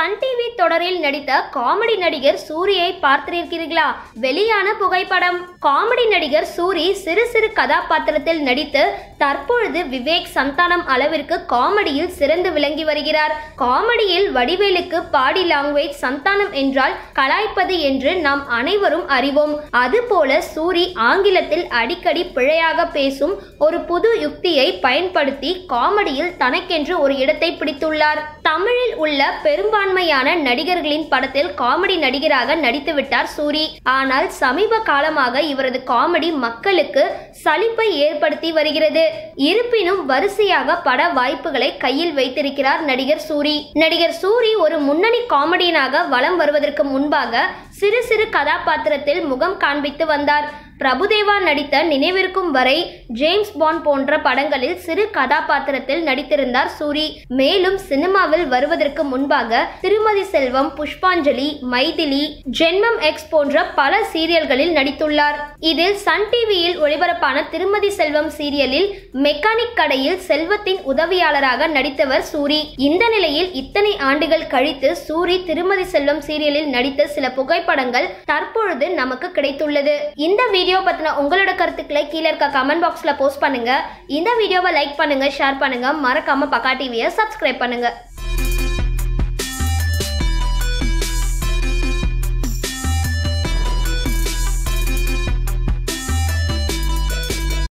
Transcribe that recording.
Sun TV தொடரில் நடித்த comedy நடிகர் சூரியை பார்த்திருக்கிறீர்களா வெளியான புகைப்படம் காமெடி நடிகர் சூரி சிறு சிறு கதாபாத்திரத்தில் நடித்து தற்பொழுது விவேக் சந்தானம் அளவிற்கு காமெடியில் சிறந்து விளங்கி வருகிறார் காமெடியில் வடிவேலுக்கு பாடி லாங்குவேஜ் சந்தானம் என்றால் கலாய்ப்பது என்று நாம் அனைவரும் அறிவோம் அதுபோல சூரி ஆங்கிலத்தில் அடிக்கடி பிழையாக பேசும் ஒரு புது யுக்தியை பயன்படுத்தி காமெடியில் தனக்கென்று ஒரு இடத்தை பிடித்துள்ளார் தமிழில் உள்ள பெரும்பான்மையான நடிகர்களின் படத்தில் காமெடி நடிகராக நடித்துவிட்டார் சூரி ஆனால் சமீப காலமாக இவரது காமெடி மக்களுக்கு சலிப்பை ஏற்படுத்தி வருகிறது இருப்பினும் வரிசையாக பட வாய்ப்புகளை கையில் வைத்திருக்கிறார் நடிகர் சூரி நடிகர் சூரி ஒரு முன்னணி காமெடியனாக வலம் வருவதற்கு முன்பாக சிறு சிறு கதாபாத்திரத்தில் முகம் காண்பித்து வந்தார் பிரபுதேவா நடித்த நினைவிருக்கும் வரை ஜேம்ஸ் பாண்ட் போன்ற படங்களில் சிறு கதாபாத்திரத்தில் நடித்திருந்தார் சூரி மேலும் சினிமாவில் வருவதற்கு முன்பாக திருமதி செல்வம் புஷ்பாஞ்சலி மைதிலி ஜென்மம் எக்ஸ் போன்ற பல சீரியல்களில் நடித்துள்ளார் இதில் சன் டிவியில் ஒளிபரப்பான திருமதி செல்வம் சீரியலில் மெக்கானிக் கடையில் செல்வத்தின் உதவியாளராக நடித்தவர் சூரி இந்த நிலையில் இத்தனை ஆண்டுகள் கழித்து சூரி திருமதி செல்வம் சீரியலில் நடித்த சில புகைப்படங்கள் தற்பொழுது நமக்கு கிடைத்துள்ளது இந்த வீடியோ பத்தின உங்களோட கருத்துக்களை கீழே இருக்க கமெண்ட் பாக்ஸ்ல போஸ்ட் பண்ணுங்க இந்த வீடியோவை லைக் பண்ணுங்க ஷேர் பண்ணுங்க மறக்காம பக்கா டிவியை சப்ஸ்கிரைப் பண்ணுங்க